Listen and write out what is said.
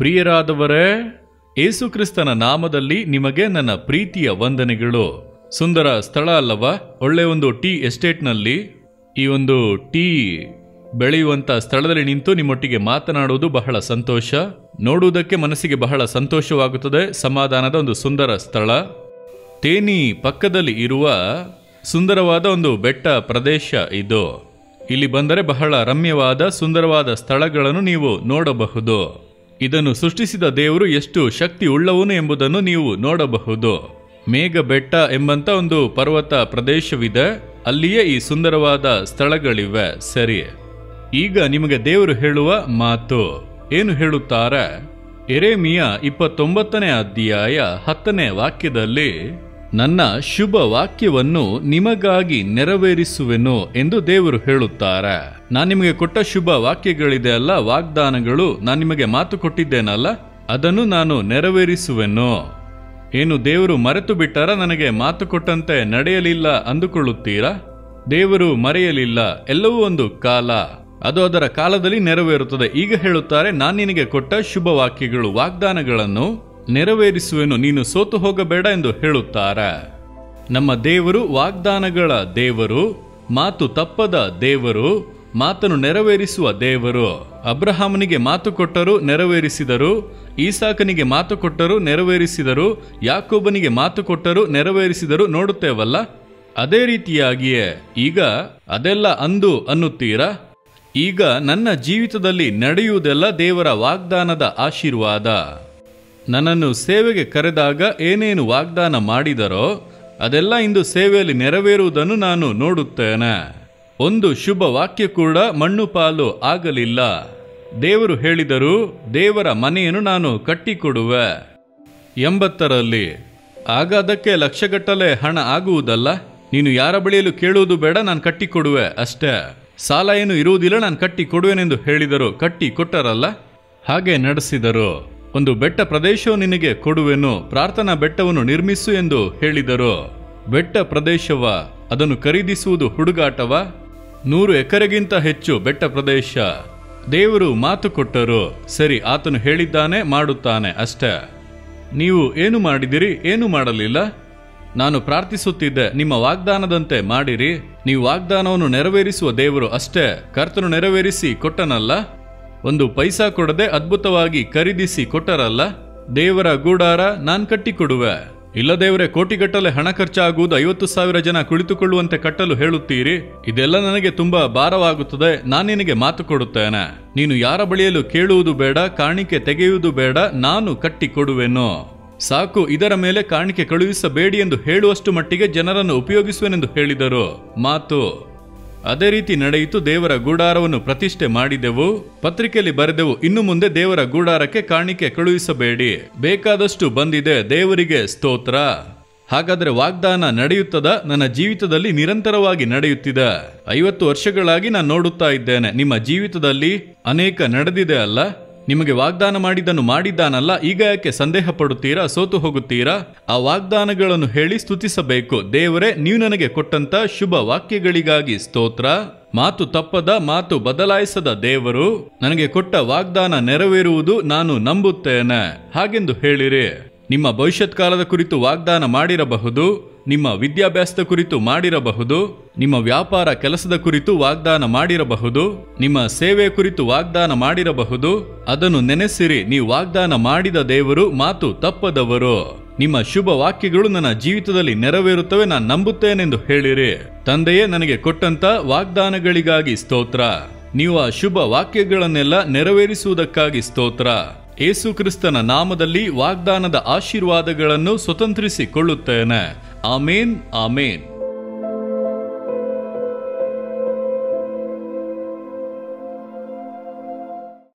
ಪ್ರಿಯರಾದವರೇ ಏಸುಕ್ರಿಸ್ತನ ನಾಮದಲ್ಲಿ ನಿಮಗೆ ನನ್ನ ಪ್ರೀತಿಯ ವಂದನೆಗಳು ಸುಂದರ ಸ್ಥಳ ಅಲ್ಲವಾ ಒಳ್ಳೆ ಒಂದು ಟೀ ಎಸ್ಟೇಟ್ನಲ್ಲಿ ಈ ಒಂದು ಟೀ ಬೆಳೆಯುವಂತ ಸ್ಥಳದಲ್ಲಿ ನಿಂತು ನಿಮ್ಮೊಟ್ಟಿಗೆ ಮಾತನಾಡುವುದು ಬಹಳ ಸಂತೋಷ ನೋಡುವುದಕ್ಕೆ ಮನಸ್ಸಿಗೆ ಬಹಳ ಸಂತೋಷವಾಗುತ್ತದೆ ಸಮಾಧಾನದ ಒಂದು ಸುಂದರ ಸ್ಥಳ ತೇನಿ ಪಕ್ಕದಲ್ಲಿ ಇರುವ ಸುಂದರವಾದ ಒಂದು ಬೆಟ್ಟ ಪ್ರದೇಶ ಇದು ಇಲ್ಲಿ ಬಂದರೆ ಬಹಳ ರಮ್ಯವಾದ ಸುಂದರವಾದ ಸ್ಥಳಗಳನ್ನು ನೀವು ನೋಡಬಹುದು ಇದನ್ನು ಸೃಷ್ಟಿಸಿದ ದೇವರು ಎಷ್ಟು ಶಕ್ತಿ ಉಳ್ಳವನು ಎಂಬುದನ್ನು ನೀವು ನೋಡಬಹುದು ಮೇಘ ಬೆಟ್ಟ ಎಂಬಂತ ಒಂದು ಪರ್ವತ ಪ್ರದೇಶವಿದೆ ಅಲ್ಲಿಯೇ ಈ ಸುಂದರವಾದ ಸ್ಥಳಗಳಿವೆ ಸರಿ ಈಗ ನಿಮಗೆ ದೇವರು ಹೇಳುವ ಮಾತು ಏನು ಹೇಳುತ್ತಾರೆ ಎರೇಮಿಯ ಇಪ್ಪತ್ತೊಂಬತ್ತನೇ ಅಧ್ಯಾಯ ಹತ್ತನೇ ವಾಕ್ಯದಲ್ಲಿ ನನ್ನ ಶುಭ ವಾಕ್ಯವನ್ನು ನಿಮಗಾಗಿ ನೆರವೇರಿಸುವೆನು ಎಂದು ದೇವರು ಹೇಳುತ್ತಾರೆ ನಾನು ನಿಮಗೆ ಕೊಟ್ಟ ಶುಭ ವಾಕ್ಯಗಳಿದೆ ಅಲ್ಲ ವಾಗ್ದಾನಗಳು ನಾನು ನಿಮಗೆ ಮಾತು ಕೊಟ್ಟಿದ್ದೇನಲ್ಲ ಅದನ್ನು ನಾನು ನೆರವೇರಿಸುವೆನು ಏನು ದೇವರು ಮರೆತು ಬಿಟ್ಟಾರ ನನಗೆ ಮಾತು ಕೊಟ್ಟಂತೆ ನಡೆಯಲಿಲ್ಲ ಅಂದುಕೊಳ್ಳುತ್ತೀರಾ ದೇವರು ಮರೆಯಲಿಲ್ಲ ಎಲ್ಲವೂ ಒಂದು ಕಾಲ ಅದು ಅದರ ಕಾಲದಲ್ಲಿ ನೆರವೇರುತ್ತದೆ ಈಗ ಹೇಳುತ್ತಾರೆ ನಾನು ನಿನಗೆ ಕೊಟ್ಟ ಶುಭ ವಾಕ್ಯಗಳು ವಾಗ್ದಾನಗಳನ್ನು ನೆರವೇರಿಸುವೆನು ನೀನು ಸೋತು ಹೋಗಬೇಡ ಎಂದು ಹೇಳುತ್ತಾರೆ ನಮ್ಮ ದೇವರು ವಾಗ್ದಾನಗಳ ದೇವರು ಮಾತು ತಪ್ಪದ ದೇವರು ಮಾತನ್ನು ನೆರವೇರಿಸುವ ದೇವರು ಅಬ್ರಹಾಮನಿಗೆ ಮಾತು ಕೊಟ್ಟರು ನೆರವೇರಿಸಿದರು ಈಸಾಕನಿಗೆ ಮಾತು ಕೊಟ್ಟರು ನೆರವೇರಿಸಿದರು ಯಾಕೋಬನಿಗೆ ಮಾತು ಕೊಟ್ಟರು ನೆರವೇರಿಸಿದರು ನೋಡುತ್ತೇವಲ್ಲ ಅದೇ ರೀತಿಯಾಗಿಯೇ ಈಗ ಅದೆಲ್ಲ ಅಂದು ಅನ್ನುತ್ತೀರಾ ಈಗ ನನ್ನ ಜೀವಿತದಲ್ಲಿ ನಡೆಯುವುದೆಲ್ಲ ದೇವರ ವಾಗ್ದಾನದ ಆಶೀರ್ವಾದ ನನ್ನನ್ನು ಸೇವೆಗೆ ಕರೆದಾಗ ಏನೇನು ವಾಗ್ದಾನ ಮಾಡಿದರೋ ಅದೆಲ್ಲ ಇಂದು ಸೇವೆಯಲ್ಲಿ ನೆರವೇರುವುದನ್ನು ನಾನು ನೋಡುತ್ತೇನೆ ಒಂದು ಶುಭ ವಾಕ್ಯ ಕೂಡ ಮಣ್ಣು ಪಾಲು ಆಗಲಿಲ್ಲ ದೇವರು ಹೇಳಿದರು ದೇವರ ಮನೆಯನ್ನು ನಾನು ಕಟ್ಟಿಕೊಡುವೆ ಎಂಬತ್ತರಲ್ಲಿ ಆಗ ಅದಕ್ಕೆ ಲಕ್ಷಗಟ್ಟಲೆ ಹಣ ಆಗುವುದಲ್ಲ ನೀನು ಯಾರ ಬಳಿಯಲು ಕೇಳುವುದು ಬೇಡ ನಾನು ಕಟ್ಟಿಕೊಡುವೆ ಅಷ್ಟೇ ಸಾಲ ಏನು ಇರುವುದಿಲ್ಲ ನಾನು ಕಟ್ಟಿ ಕೊಡುವೆನೆಂದು ಹೇಳಿದರು ಕಟ್ಟಿ ಕೊಟ್ಟರಲ್ಲ ಹಾಗೆ ನಡೆಸಿದರು ಒಂದು ಬೆಟ್ಟ ಪ್ರದೇಶವು ನಿನಗೆ ಕೊಡುವೆನು ಪ್ರಾರ್ಥನಾ ಬೆಟ್ಟವನ್ನು ನಿರ್ಮಿಸು ಎಂದು ಹೇಳಿದರು ಬೆಟ್ಟ ಪ್ರದೇಶವ ಅದನ್ನು ಖರೀದಿಸುವುದು ಹುಡುಗಾಟವ ನೂರು ಎಕರೆಗಿಂತ ಹೆಚ್ಚು ಬೆಟ್ಟ ಪ್ರದೇಶ ದೇವರು ಮಾತು ಕೊಟ್ಟರು ಸರಿ ಆತನು ಹೇಳಿದ್ದಾನೆ ಮಾಡುತ್ತಾನೆ ಅಷ್ಟೇ ನೀವು ಏನು ಮಾಡಿದಿರಿ ಏನು ಮಾಡಲಿಲ್ಲ ನಾನು ಪ್ರಾರ್ಥಿಸುತ್ತಿದ್ದೆ ನಿಮ್ಮ ವಾಗ್ದಾನದಂತೆ ಮಾಡಿರಿ ನೀವು ವಾಗ್ದಾನವನ್ನು ನೆರವೇರಿಸುವ ದೇವರು ಅಷ್ಟೇ ಕರ್ತನು ನೆರವೇರಿಸಿ ಕೊಟ್ಟನಲ್ಲ ಒಂದು ಪೈಸಾ ಕೊಡದೆ ಅದ್ಭುತವಾಗಿ ಖರೀದಿಸಿ ಕೊಟ್ಟರಲ್ಲ ದೇವರ ಗೂಡಾರ ನಾನ್ ಕಟ್ಟಿಕೊಡುವೆ ಇಲ್ಲ ದೇವರೇ ಕೋಟಿಗಟ್ಟಲೆ ಹಣ ಖರ್ಚಾಗುವುದು ಐವತ್ತು ಸಾವಿರ ಜನ ಕುಳಿತುಕೊಳ್ಳುವಂತೆ ಕಟ್ಟಲು ಹೇಳುತ್ತೀರಿ ಇದೆಲ್ಲ ನನಗೆ ತುಂಬಾ ಭಾರವಾಗುತ್ತದೆ ನಾನು ನಿನಗೆ ಮಾತು ಕೊಡುತ್ತೇನೆ ನೀನು ಯಾರ ಬಳಿಯಲು ಕೇಳುವುದು ಬೇಡ ಕಾಣಿಕೆ ತೆಗೆಯುವುದು ಬೇಡ ನಾನು ಕಟ್ಟಿಕೊಡುವೆನು ಸಾಕು ಇದರ ಮೇಲೆ ಕಾಣಿಕೆ ಕಳುಹಿಸಬೇಡಿ ಎಂದು ಹೇಳುವಷ್ಟು ಮಟ್ಟಿಗೆ ಜನರನ್ನು ಉಪಯೋಗಿಸುವೆನೆಂದು ಹೇಳಿದರು ಮಾತು ಅದೇ ರೀತಿ ನಡೆಯಿತು ದೇವರ ಗೂಡಾರವನ್ನು ಪ್ರತಿಷ್ಠೆ ಮಾಡಿದೆವು ಪತ್ರಿಕೆಯಲ್ಲಿ ಬರೆದೆವು ಇನ್ನು ಮುಂದೆ ದೇವರ ಗೂಡಾರಕ್ಕೆ ಕಾಣಿಕೆ ಕಳುಹಿಸಬೇಡಿ ಬೇಕಾದಷ್ಟು ಬಂದಿದೆ ದೇವರಿಗೆ ಸ್ತೋತ್ರ ಹಾಗಾದ್ರೆ ವಾಗ್ದಾನ ನಡೆಯುತ್ತದ ನನ್ನ ಜೀವಿತದಲ್ಲಿ ನಿರಂತರವಾಗಿ ನಡೆಯುತ್ತಿದೆ ಐವತ್ತು ವರ್ಷಗಳಾಗಿ ನಾನು ನೋಡುತ್ತಾ ಇದ್ದೇನೆ ನಿಮ್ಮ ಜೀವಿತದಲ್ಲಿ ಅನೇಕ ನಡೆದಿದೆ ಅಲ್ಲ ನಿಮಗೆ ವಾಗ್ದಾನ ಮಾಡಿದ್ದನ್ನು ಮಾಡಿದ್ದಾನಲ್ಲ ಈಗ ಯಾಕೆ ಸಂದೇಹ ಪಡುತ್ತೀರಾ ಸೋತು ಹೋಗುತ್ತೀರಾ ಆ ವಾಗ್ದಾನಗಳನ್ನು ಹೇಳಿ ಸ್ತುತಿಸಬೇಕು ದೇವರೇ ನೀವು ನನಗೆ ಕೊಟ್ಟಂತ ಶುಭ ವಾಕ್ಯಗಳಿಗಾಗಿ ಸ್ತೋತ್ರ ಮಾತು ತಪ್ಪದ ಮಾತು ಬದಲಾಯಿಸದ ದೇವರು ನನಗೆ ಕೊಟ್ಟ ವಾಗ್ದಾನ ನೆರವೇರುವುದು ನಾನು ನಂಬುತ್ತೇನೆ ಹಾಗೆಂದು ಹೇಳಿರಿ ನಿಮ್ಮ ಭವಿಷ್ಯತ್ ಕಾಲದ ಕುರಿತು ವಾಗ್ದಾನ ಮಾಡಿರಬಹುದು ನಿಮ್ಮ ವಿದ್ಯಾಭ್ಯಾಸದ ಕುರಿತು ಮಾಡಿರಬಹುದು ನಿಮ್ಮ ವ್ಯಾಪಾರ ಕೆಲಸದ ಕುರಿತು ವಾಗ್ದಾನ ಮಾಡಿರಬಹುದು ನಿಮ್ಮ ಸೇವೆ ಕುರಿತು ವಾಗ್ದಾನ ಮಾಡಿರಬಹುದು ಅದನ್ನು ನೆನೆಸಿರಿ ನೀವು ವಾಗ್ದಾನ ಮಾಡಿದ ದೇವರು ಮಾತು ತಪ್ಪದವರು ನಿಮ್ಮ ಶುಭ ವಾಕ್ಯಗಳು ನನ್ನ ಜೀವಿತದಲ್ಲಿ ನೆರವೇರುತ್ತವೆ ನಾನು ನಂಬುತ್ತೇನೆಂದು ಹೇಳಿರಿ ತಂದೆಯೇ ನನಗೆ ಕೊಟ್ಟಂತ ವಾಗ್ದಾನಗಳಿಗಾಗಿ ಸ್ತೋತ್ರ ನೀವು ಆ ಶುಭ ವಾಕ್ಯಗಳನ್ನೆಲ್ಲ ನೆರವೇರಿಸುವುದಕ್ಕಾಗಿ ಸ್ತೋತ್ರ ಏಸು ಕ್ರಿಸ್ತನ ನಾಮದಲ್ಲಿ ವಾಗ್ದಾನದ ಆಶೀರ್ವಾದಗಳನ್ನು ಸ್ವತಂತ್ರಿಸಿಕೊಳ್ಳುತ್ತೇನೆ ಆಮೇನ್ ಆಮೇನ್